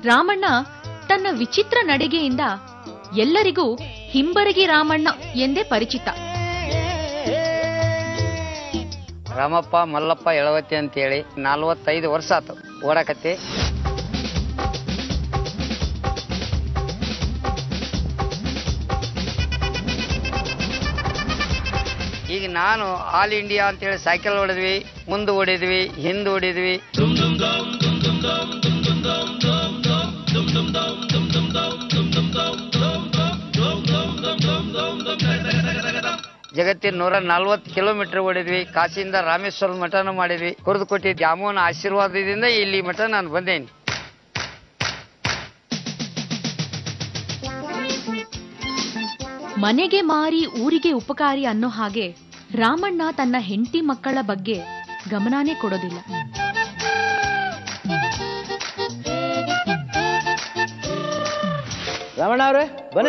ರಾಮಣ್ಣ ತನ್ನ ವಿಚಿತ್ರ ನಡಿಗೆಯಿಂದ ಎಲ್ಲರಿಗೂ ಹಿಂಬರಗಿ ರಾಮಣ್ಣ ಎಂದೇ ಪರಿಚಿತ ರಾಮಪ್ಪ ಮಲ್ಲಪ್ಪ ಎಳವತ್ತಿ ಅಂತೇಳಿ ನಲ್ವತ್ತೈದು ವರ್ಷ ಆತು ಓಡಾಕತ್ತಿ ಈಗ ನಾನು ಆಲ್ ಇಂಡಿಯಾ ಅಂತೇಳಿ ಸೈಕಲ್ ಹೊಡೆದ್ವಿ ಮುಂದೆ ಓಡಿದ್ವಿ ಹಿಂದೆ ಓಡಿದ್ವಿ ಜಗತ್ತಿನ ನೂರ ನಲ್ವತ್ತು ಕಿಲೋಮೀಟರ್ ಓಡಿದ್ವಿ ಕಾಶಿಯಿಂದ ರಾಮೇಶ್ವರ ಮಠನ ಮಾಡಿದ್ವಿ ಕುರ್ದುಕೊಟ್ಟಿ ದ್ಯಾಮೋನ ಆಶೀರ್ವಾದದಿಂದ ಇಲ್ಲಿ ಮಠ ನಾನು ಬಂದೇನಿ ಮನೆಗೆ ಮಾರಿ ಊರಿಗೆ ಉಪಕಾರಿ ಅನ್ನೋ ಹಾಗೆ ರಾಮಣ್ಣ ತನ್ನ ಹೆಂಡತಿ ಮಕ್ಕಳ ಬಗ್ಗೆ ಗಮನಾನೇ ಕೊಡೋದಿಲ್ಲ ರಮಣ ಅವ್ರೆ ಬನ್ನಿ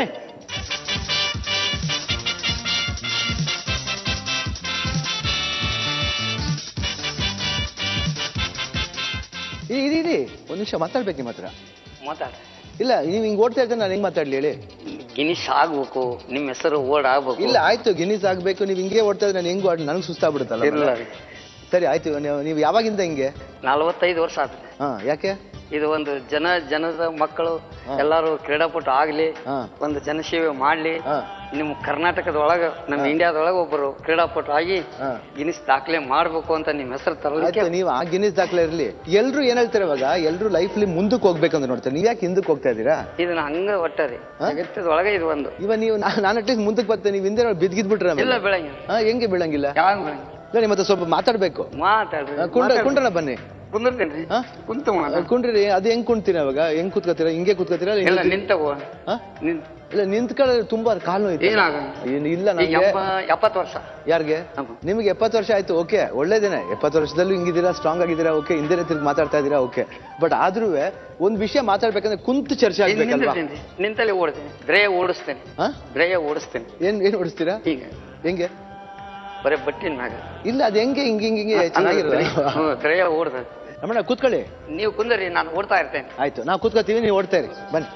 ಇರಿ ಇರಿ ಇರಿ ಒಂದ್ ನಿಮಿಷ ಮಾತಾಡ್ಬೇಕು ನಿಮ್ಮ ಹತ್ರ ಮಾತಾಡ ಇಲ್ಲ ನೀವು ಹಿಂಗ್ ಓಡ್ತಾ ಇರ್ತಾರೆ ನಾನು ಹೆಂಗ್ ಮಾತಾಡ್ಲಿ ಹೇಳಿ ಗಿನಿಶ್ ಆಗ್ಬೇಕು ನಿಮ್ಮ ಹೆಸರು ಓಡ್ ಆಗ್ಬೇಕು ಇಲ್ಲ ಆಯ್ತು ಗಿನ್ನಿಸ್ ಆಗ್ಬೇಕು ನೀವು ಹಿಂಗೆ ಓಡ್ತಾ ಇದ್ರೆ ನಾನು ಹೆಂಗ್ ನನಗೆ ಸುಸ್ತಾಗ್ಬಿಡುತ್ತಲ್ಲ ಇಲ್ಲ ಸರಿ ಆಯ್ತು ನೀವು ನೀವು ಯಾವಾಗಿಂದ ಹಿಂಗೆ ನಲವತ್ತೈದು ವರ್ಷ ಆತ ಹಾ ಯಾಕೆ ಇದು ಒಂದು ಜನ ಜನದ ಮಕ್ಕಳು ಎಲ್ಲಾರು ಕ್ರೀಡಾಪಟು ಆಗ್ಲಿ ಹಾ ಒಂದು ಜನಸೇವೆ ಮಾಡ್ಲಿ ಹಾ ನಿಮ್ಮ ಕರ್ನಾಟಕದ ಒಳಗ ನಮ್ಮ ಇಂಡಿಯಾದೊಳಗ ಒಬ್ಬರು ಕ್ರೀಡಾಪಟು ಆಗಿ ಹಾ ಗಿನಿಸ್ ದಾಖಲೆ ಮಾಡ್ಬೇಕು ಅಂತ ನಿಮ್ಮ ಹೆಸರು ತರಲಿಕ್ಕೆ ಆಯ್ತು ನೀವು ಆ ಗಿನ್ನಿಸ್ ದಾಖಲೆ ಇರ್ಲಿ ಎಲ್ರು ಏನ್ ಹೇಳ್ತಾರೆ ಇವಾಗ ಎಲ್ರು ಲೈಫ್ಲಿ ಮುಂದಕ್ಕೆ ಹೋಗ್ಬೇಕಂತ ನೋಡ್ತಾರೆ ನೀವ್ ಯಾಕೆ ಹಿಂದಕ್ಕೆ ಹೋಗ್ತಾ ಇದ್ದೀರಾ ಇದನ್ನ ಹಂಗ ಒಟ್ಟರಿ ಜಗತ್ತದ ಒಳಗೆ ಇದು ಒಂದು ಇವ ನೀವು ನಾನು ಅಟ್ಲೀಸ್ಟ್ ಮುಂದಕ್ಕೆ ಬರ್ತೀನಿ ನೀವು ಹಿಂದೆ ಬಿದ್ಗಿದ್ಬಿಟ್ರೆ ಇಲ್ಲ ಬೆಳಗ್ಗೆ ಹಾ ಹೆಂಗೆ ಬೀಳಂಗಿಲ್ಲ ಯಾವಾಗ ಬೆಳಗ್ಗೆ ಇಲ್ಲ ನಿಮ್ಮ ಹತ್ರ ಸ್ವಲ್ಪ ಮಾತಾಡ್ಬೇಕು ಮಾತಾಡ್ರಿ ಆ, ಕುಂಡ್ರ ಕುಂಡ್ರಣ ಬನ್ನಿ ಕುಂದಿರ್ತೇನ್ರಿ ಹಾ? ಕುಂತು ಮಾತಾಡ್ ಕುಂಡ್ರಿ ಅದು ಹೆಂಗ್ ಕುಂತೀರಾ ಅವಾಗ ಹೆಂಗ್ ಕೂತ್ಕೋತೀರಾ ಹಿಂಗೆ ಕೂತ್ಕೋತೀರಾ ಇಲ್ಲ ಇಲ್ಲ ಹಿಂಗೆ- ನಿಂತ ಹಾ? ನಿಂತ ಇಲ್ಲ ನಿಂತ್ಕೊಳ್ಳ ತುಂಬಾ ಕಾಲು ನೋಯ್ತು ಏನಾಗ ಏನ್- ಇಲ್ಲ ಈಗ ನನಗೆ ಎಂಬ ಎಪ್ಪತ್ತು ವರ್ಷ ಯಾರಿಗೆ ನಮ್ಮ. ನಿಮಗೆ ಎಪ್ಪತ್ತು ವರ್ಷ ಆಯ್ತು ಓಕೆ ಒಳ್ಳೇದೇನೆ ಎಪ್ಪತ್ತು ವರ್ಷದಲ್ಲೂ ಹಿಂಗಿದ್ದೀರಾ ಸ್ಟ್ರಾಂಗ್ ಆಗಿದ್ದೀರಾ ಓಕೆ ಹಿಂದೆ ತಿರುಗಿ ಮಾತಾಡ್ತಾ ಇದ್ದೀರಾ ಓಕೆ ಬಟ್ ಆದ್ರೂ ಒಂದ್ ವಿಷಯ ಮಾತಾಡ್ಬೇಕಂದ್ರೆ ಕುಂತು ಚರ್ಚೆ ಈಗ ಆಗ್ಬೇಕಲ್ವಾ ನಿಂತಿರ್ತೀನಿ ನಿಂತಲ್ಲಿ ಓಡ್ತೀನಿ ಬ್ರೇಯ ಓಡಿಸ್ತೇನೆ ಹಾ ಬ್ರೇಯ ಓಡಿಸ್ತೇನೆ ಏನ್ ಏನ್ ಓಡಿಸ್ತೀರಾ ಈಗ ಹೆಂಗೆ ಬರೀ ಬಟ್ಟಿನ ಮ್ಯಾಗ ಇಲ್ಲ ಅದ್ ಹೆಂಗೆ ಹಿಂಗೆ ಹಿಂಗೆ ಹಿಂಗೆ ಚೆನ್ನಾಗಿರಲ್ಲ ಹ್ಮ್, ಬ್ರೇಯ ಓಡ್ದ ರಮಣ ಕೂತ್ಕೊಳ್ಳಿ ನೀವು ಕುಂದರಿ ನಾನು ಓಡ್ತಾ ಇರ್ತೇನೆ ಆಯ್ತು ನಾವು ಕೂತ್ಕೋತೀವಿ ನೀವು ಓಡ್ತಾ ಇರಿ ಬನ್ನಿ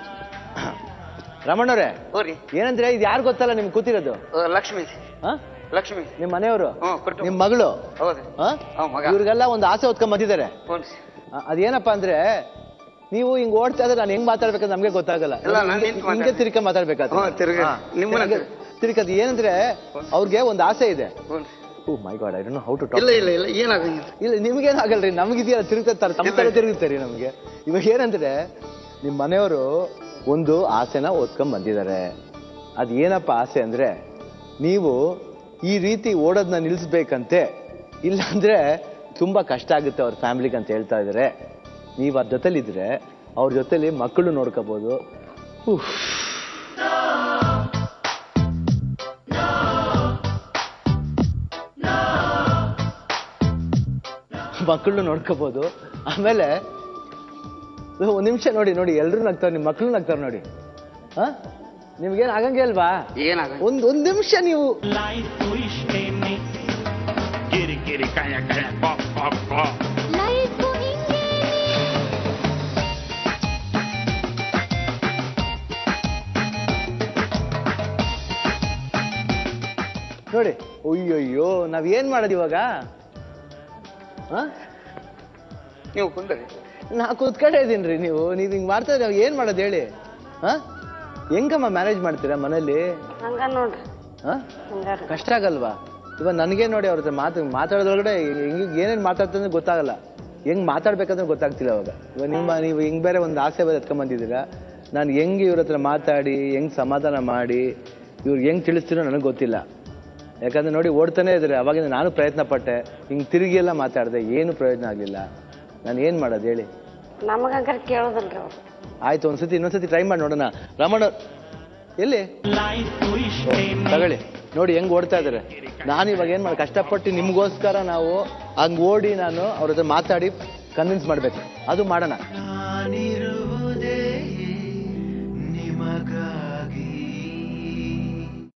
ರಮಣ್ಣವ್ರೆ ಹೋರಿ ಏನಂದ್ರೆ ಇದು ಯಾರು ಗೊತ್ತಲ್ಲ ನಿಮ್ಗೆ ಕೂತಿರೋದು ಅಹ್, ಲಕ್ಷ್ಮಿ ಹಾ ಲಕ್ಷ್ಮಿ ನಿಮ್ ಮನೆಯವರು ಹ್ಮ್ ಕೊಟ್ಟು ನಿಮ್ ಮಗಳು ಹೌದು ಹಾ ಹ್ಮ್, ಮಗ ಇವ್ರಿಗೆಲ್ಲ ಒಂದು ಆಸೆ ಹೊತ್ಕೊಂಡ್ ಬಂದಿದ್ದಾರೆ ಹ್ಞೂ ಆ, ಅದೇನಪ್ಪ ಅಂದ್ರೆ ನೀವು ಹಿಂಗ್ ಓಡ್ತಾ ಇದ್ರೆ ನಾನು ಹೆಂಗ್ ಮಾತಾಡ್ಬೇಕಂತ ನಮ್ಗೆ ಗೊತ್ತಾಗಲ್ಲ ಇಲ್ಲ, ನಾನ್ ನಿಂತ್ ಹಿಂಗೆ- ಹಿಂಗೆ ತಿರ್ಕ ಮಾತಾಡ್ಬೇಕಾದ್ರೆ ಹ್ಮ್, ತಿರ್ಗ. ನಿಮ್ಮನ್ನ ತಿರ್ಕದ್ ಏನಂದ್ರೆ ಅವ್ರಿಗೆ ಒಂದು ಆಸೆ ಇದೆ ಹ್ಞೂ oh my god I don't how to ಇಲ್ಲ ಇಲ್ಲ ಇಲ್ಲ ಏನಾಗಂಗಿಲ್ಲ ಇಲ್ಲ ನಿಮ್ಗೇನು ಆಗಲ್ರಿ ನಮಗಿದೆಯಲ್ಲ ತಿರುಗ್ತಾರೆ ತಮ್ಮ ತರ ತಿರುಗುತ್ತಾರೆ ನಮಗೆ ಇವಾಗ ಏನಂದ್ರೆ ನಿಮ್ಮ ಮನೆಯವರು ಒಂದು ಆಸೆನ ಓದ್ಕೊಂಡ್ ಬಂದಿದ್ದಾರೆ ಅದು ಏನಪ್ಪ ಆಸೆ ಅಂದ್ರೆ ನೀವು ಈ ರೀತಿ ಓಡೋದನ್ನ ನಿಲ್ಲಿಸ್ಬೇಕಂತೆ ಇಲ್ಲಾಂದ್ರೆ ತುಂಬಾ ಕಷ್ಟ ಆಗುತ್ತೆ ಅವ್ರ ಫ್ಯಾಮಿಲಿಗೆ ಅಂತ ಹೇಳ್ತಾ ಇದ್ದಾರೆ ನೀವು ಅದ್ರ ಜೊತೆಲಿದ್ರೆ ಅವ್ರ ಜೊತೆಲಿ ಮಕ್ಕಳು ನೋಡ್ಕೋಬಹುದು ಮಕ್ಕಳು ನೋಡ್ಕೋಬಹುದು ಆಮೇಲೆ ಒಂದ್ ನಿಮಿಷ ನೋಡಿ ನೋಡಿ ಎಲ್ರು ನಗ್ತಾರೆ ನಿಮ್ಮ ಮಕ್ಕಳು ನಗ್ತಾರೆ ನೋಡಿ ಹಾ ನಿಮ್ಗೇನ್ ಆಗಂಗೆ ಅಲ್ವಾ ಏನಾಗ ಒಂದ್ ಒಂದ್ ನಿಮಿಷ ನೀವು ನೋಡಿ ಅಯ್ಯಯ್ಯೋ ನಾವ್ ಏನ್ ಮಾಡೋದು ಇವಾಗ ಹಾ ನೀವು ಕುಂದರಿ ನಾ ಕೂತ್ಕೊಂಡೇ ಇದೀನ್ರಿ ನೀವು ನೀವ್ ಹಿಂಗ್ ಮಾಡ್ತಾ ಇದ್ರೆ ಏನ್ ಮಾಡೋದು ಹೇಳಿ ಹಾ ಹೆಂಗಮ್ಮ ಮ್ಯಾನೇಜ್ ಮಾಡ್ತೀರಾ ಮನೇಲಿ ಹಂಗ ನೋಡ್ರಿ ಹಾ ಹಂಗಾರ ಕಷ್ಟ ಆಗಲ್ವಾ ಇವಾಗ ನನಗೆ ನೋಡಿ ಅವ್ರ ಹತ್ರ ಮಾತು ಮಾತಾಡೋದ್ರೊಳಗಡೆ ಹೆಂಗ್ ಏನೇನ್ ಮಾತಾಡ್ತಂದ್ರೆ ಗೊತ್ತಾಗಲ್ಲ ಹೆಂಗ್ ಮಾತಾಡ್ಬೇಕಂದ್ರೆ ಗೊತ್ತಾಗ್ತಿಲ್ಲ ಅವಾಗ ಇವಾಗ ನಿಮ್ಮ ನೀವು ಹಿಂಗ್ ಬೇರೆ ಒಂದು ಆಸೆ ಬೇರೆ ಎತ್ಕೊಂಡ್ ಬಂದಿದ್ದೀರಾ ನಾನು ಹೆಂಗ್ ಇವ್ರ ಹತ್ರ ಮಾತಾಡಿ ಹೆಂಗ್ ಸಮಾಧಾನ ಮಾಡಿ ಇವ್ರಿಗೆ ಹೆಂಗ್ ತಿಳಿಸ್ತೀರೋ ನನಗೆ ಗೊತ್ತಿಲ್ಲ ಯಾಕಂದ್ರೆ ನೋಡಿ ಓಡ್ತಾನೆ ಇದ್ರೆ ಅವಾಗಿಂದ ನಾನು ಪ್ರಯತ್ನ ಪಟ್ಟೆ ಹಿಂಗ್ ತಿರುಗಿ ಎಲ್ಲ ಮಾತಾಡಿದೆ ಏನು ಪ್ರಯೋಜನ ಆಗ್ಲಿಲ್ಲ ನಾನು ಏನ್ ಮಾಡೋದು ಹೇಳಿ ನಮಗಂಕರ ಕೇಳೋದಿಲ್ರಿ ಅವ್ರು ಆಯ್ತು ಒಂದ್ಸತಿ ಇನ್ನೊಂದ್ಸತಿ ಟ್ರೈ ಮಾಡಿ ನೋಡೋಣ ರಮಣ ಎಲ್ಲಿ ತಗೊಳ್ಳಿ ನೋಡಿ ಹೆಂಗ್ ಓಡ್ತಾ ಇದಾರೆ ನಾನು ಇವಾಗ ಏನ್ ಮಾಡಿ ಕಷ್ಟಪಟ್ಟು ನಿಮ್ಗೋಸ್ಕರ ನಾವು ಹಂಗ್ ಓಡಿ ನಾನು ಅವ್ರ ಹತ್ರ ಮಾತಾಡಿ ಕನ್ವಿನ್ಸ್ ಮಾಡ್ಬೇಕು ಅದು ಮಾಡೋಣ